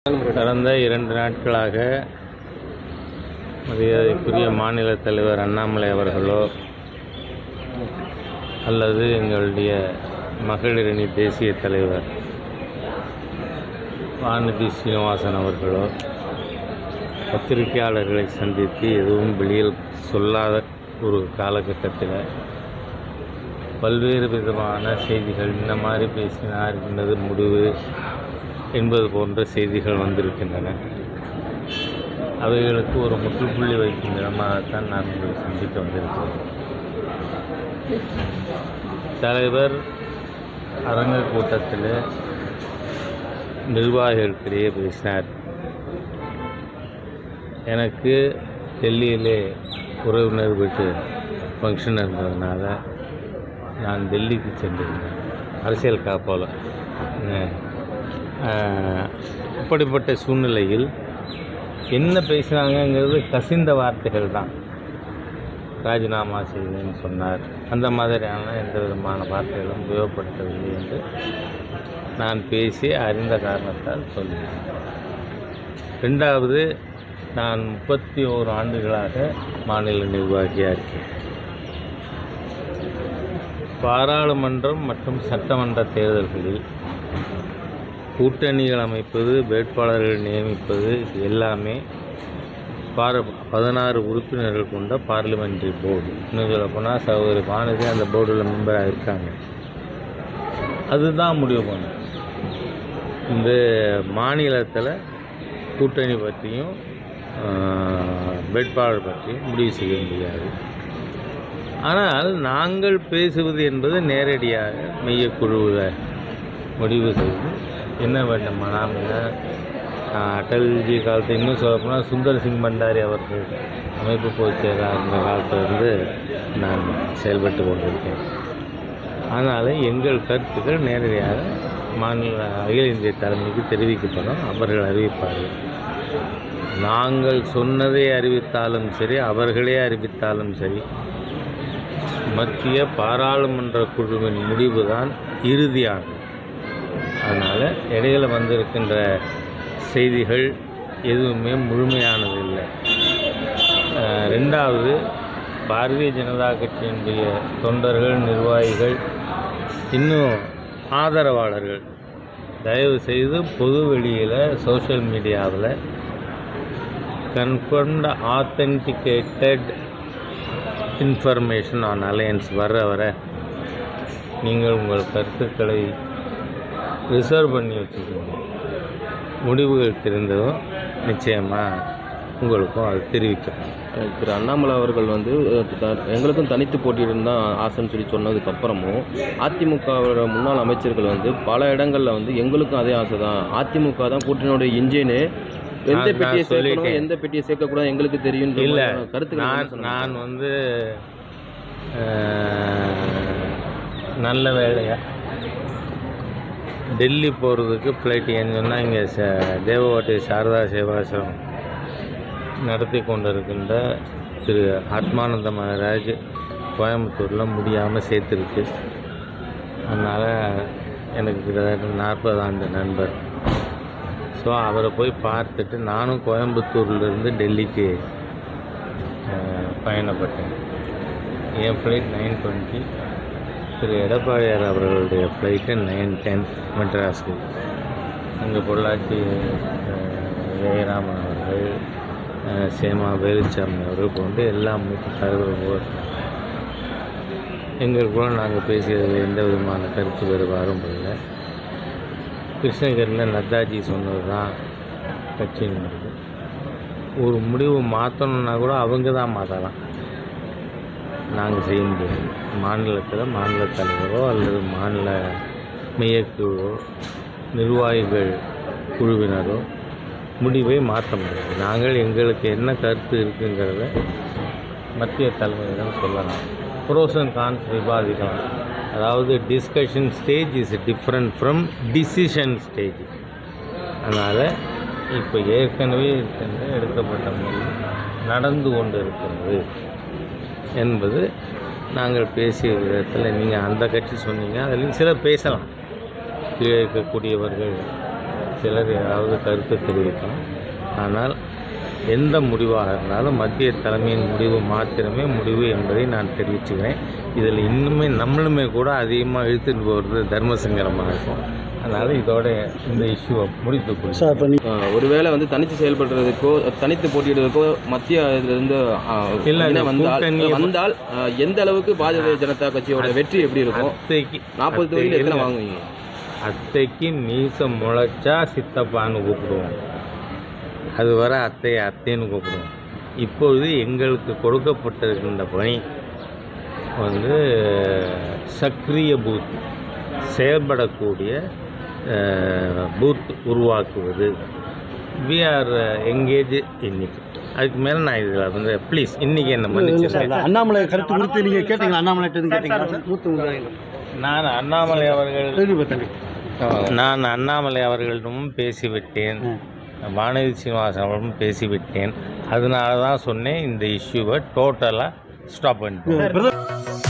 கடந்த இரண்டு நாட்களாக மரியாதைக்குரிய மாநில தலைவர் அண்ணாமலை அவர்களோ அல்லது எங்களுடைய மகளிரணி தேசிய தலைவர் வானதி சீனிவாசன் அவர்களோ பத்திரிகையாளர்களை சந்தித்து எதுவும் வெளியில் சொல்லாத ஒரு காலகட்டத்தில் பல்வேறு விதமான செய்திகள் இந்த மாதிரி பேசினார் இன்னது முடிவு என்பது போன்ற செய்திகள் வந்திருக்கின்றன அவைகளுக்கு ஒரு முற்றுப்புள்ளி வைக்கும் விதமாகத்தான் நான் உங்களை சந்திக்க வந்திருக்கிறேன் தலைவர் அரங்க கூட்டத்தில் நிர்வாகிகளுக்கிடையே பேசினார் எனக்கு டெல்லியிலே உறவினர் வீட்டு ஃபங்க்ஷன் இருந்ததுனால நான் டெல்லிக்கு சென்றிருந்தேன் அரசியல் காப்போல அப்படிப்பட்ட சூழ்நிலையில் என்ன பேசினாங்கங்கிறது கசிந்த வார்த்தைகள் தான் ராஜினாமா செய்வேன்னு சொன்னார் அந்த மாதிரியான எந்த விதமான வார்த்தைகளும் உபயோகப்படுத்தவில்லை என்று நான் பேசி அறிந்த காரணத்தால் சொல்லினேன் ரெண்டாவது நான் முப்பத்தி ஓரு ஆண்டுகளாக மாநில நிர்வாகியாக இருக்கேன் பாராளுமன்றம் மற்றும் சட்டமன்ற தேர்தல்களில் கூட்டணிகள் அமைப்பது வேட்பாளர்கள் நியமிப்பது இது எல்லாமே பார பதினாறு உறுப்பினர்கள் கொண்ட பார்லிமெண்ட்ரி போர்டு இன்னும் சொல்லப்போனால் சகோதரி வானதி அந்த போர்டில் மெம்பராக இருக்காங்க அதுதான் முடிவு பண்ணும் இந்த மாநிலத்தில் கூட்டணி பற்றியும் வேட்பாளர் பற்றியும் முடிவு செய்ய முடியாது ஆனால் நாங்கள் பேசுவது என்பது நேரடியாக மையக்குழுவில் முடிவு செய்து என்ன வேண்டுமானால் அடல்ஜி காலத்தை இன்னும் சொல்லப்போனால் சுந்தர் சிங் பண்டாரி அவர்கள் அமைப்பு பொதுச் செயலாளர் அந்த காலத்திலிருந்து நான் செயல்பட்டு கொண்டிருக்கேன் அதனால் எங்கள் கருத்துக்கள் நேரடியாக மாநில அகில இந்திய தலைமைக்கு தெரிவிக்கப்படும் அவர்கள் அறிவிப்பார்கள் நாங்கள் சொன்னதை அறிவித்தாலும் சரி அவர்களே அறிவித்தாலும் சரி மத்திய பாராளுமன்ற குழுவின் முடிவு தான் இறுதியானது அதனால் இடையில் வந்திருக்கின்ற செய்திகள் எதுவுமே முழுமையானது இல்லை ரெண்டாவது பாரதிய ஜனதா கட்சியினுடைய தொண்டர்கள் நிர்வாகிகள் இன்னும் ஆதரவாளர்கள் தயவு செய்து பொது வெளியில் சோஷியல் மீடியாவில் confirmed authenticated information on alliance வர வர நீங்கள் உங்கள் கருத்துக்களை ரிசர்வ் பண்ணி வச்சுக்கோங்க முடிவுகள் தெரிந்ததும் நிச்சயமாக உங்களுக்கும் அது தெரிவிக்கப்படும் திரு அண்ணாமலை அவர்கள் வந்து த- எங்களுக்கும் தனித்து போட்டியிடும் தான் ஆசைன்னு சொல்லி சொன்னதுக்கு அப்புறமும் அதிமுகவோட முன்னாள் அமைச்சர்கள் வந்து பல இடங்கள்ல வந்து எங்களுக்கும் அதே ஆசை தான் அதிமுக தான் கூட்டணியோட இன்ஜினு எந்த நான் பெட்டியை சேர்க்கணும் சொல்லிட்டேன். எந்த பெட்டியை சேர்க்கக்கூடாது எங்களுக்கு தெரியும் இல்லை கருத்துக்கள் என்ன நான் சொன்னாங்க? நான் வந்து அஹ், நல்ல வேலையா டெல்லி போகிறதுக்கு ஃப்ளைட் ஏன்னு சொன்னால் இங்கே ச தேவகோட்டை சாரதா சேவாசிரம் நடத்தி கொண்டிருக்கின்ற திரு ஆத்மானந்த மகாராஜ் கோயம்புத்தூரில் முடியாமல் சேர்த்துருக்கு அதனால் எனக்கு கிட்டத்தட்ட நாற்பது ஆண்டு நண்பர் ஸோ அவரை போய் பார்த்துட்டு நானும் கோயம்புத்தூர்லேருந்து டெல்லிக்கு அஹ், பயணப்பட்டேன் என் ஃப்ளைட் நைன் டுவெண்ட்டி திரு எடப்பாடியார் அவர்களுடைய ஃப்ளைட்டு நைன் டென் மெட்ராஸுக்கு அங்கே பொள்ளாச்சி அஹ், ஜெயராமன் அவர்கள் அஹ், சேமா வேலுச்சாமி அவர்கள் போன்று எல்லா மூத்த தலைவர்கள் எங்களுக்குள்ள நாங்கள் பேசியதில் எந்த விதமான கருத்து வேறுபாடும் இல்லை கிருஷ்ணகிரியில் நத்தாஜி சொன்னது தான் கட்சிங்கிறது ஒரு முடிவு மாற்றணுன்னா கூட அவங்க தான் மாற்றலாம் நாங்கள் செய்ய முடியாது மாநிலத்தில் மாநில தலைவரோ அல்லது மாநில மையக்குழுவோ நிர்வாகிகள் குழுவினரோ முடிவை மாற்ற முடியாது நாங்கள் எங்களுக்கு என்ன கருத்து இருக்குங்கிறத மத்திய தலைமையிடம் சொல்லலாம் ப்ரோஸ் அண்ட் கான்ஸ் விவாதிக்கலாம் அதாவது discussion stage is different from decision stage அதனால் இப்போ ஏற்கனவே இருக்கின்ற எடுக்கப்பட்ட முடிவு நடந்து கொண்டு இருக்கிறது என்பது நாங்கள் பேசிய விதத்தில் நீங்கள் அந்த கட்சி சொன்னீங்க அதுலேயும் சிலர் பேசலாம் கீழே இருக்கக்கூடியவர்கள் சிலர் ஏதாவது கருத்து தெரிவிக்கலாம் ஆனால் எந்த முடிவாக இருந்தாலும் மத்திய தலைமையின் முடிவு மாத்திரமே முடிவு என்பதை நான் தெரிவிச்சுக்கிறேன் இதில் இன்னுமே நம்மளுமே கூட அதிகமாக இழுத்துட்டு போகிறது தர்மசங்கரமாக இருக்கும் அதனால் இதோட இந்த இஷ்யூவை முடித்து கொள்கிறேன். சார் இப்போ நீ ஆஹ் ஒருவேளை வந்து தனித்து செயல்படுறதுக்கோ தனித்து போட்டியிடுறதுக்கோ மத்திய இதிலிருந்து ஆஹ், இல்ல, இணை வந்தால் கூட்டணி- வந்தால் ஆஹ், எந்த அளவுக்கு பாரதிய ஜனதா கட்சியோட வெற்றி எப்படி இருக்கும் அத்தைக்கு நாற்பது அத்தை தொகுதியில் எத்தனை இருங்க. வாங்குவீங்க அத்தைக்கு மீசம் முளைச்சா சித்தப்பான்னு கூப்பிடுவோம் அது வர அத்தையை அத்தைன்னு கூப்பிடுவோம் இப்பொழுது எங்களுக்கு கொடுக்கப்பட்டிருக்கின்ற பணி வந்து சக்ரிய பூத் செயல்படக்கூடிய பூத் உருவாக்குவது வி ஆர் எங்கேஜ் இன்னைக்கு அதுக்கு மேலே நான் இதில் வந்து ப்ளீஸ் இன்னைக்கு என்ன சார் மன்னிச்சிருக்கேன் அண்ணாமலை கருத்து குறித்து நீங்கள் கேட்டீங்களா அண்ணாமலை கேட்டீங்களா சார் மூத்த முதலாளிகள். நான் அண்ணாமலை அவர்கள் சரி பார்த்தேன் நான் அண்ணாமலை அவர்களிடமும் பேசிவிட்டேன் வானதி சீனிவாசன் அவர்களும் பேசிவிட்டேன் அதனால தான் சொன்னேன் இந்த இஷ்யூவை டோட்டலாக ஸ்டாப் பண்ணிட்டேன் பிரதமர்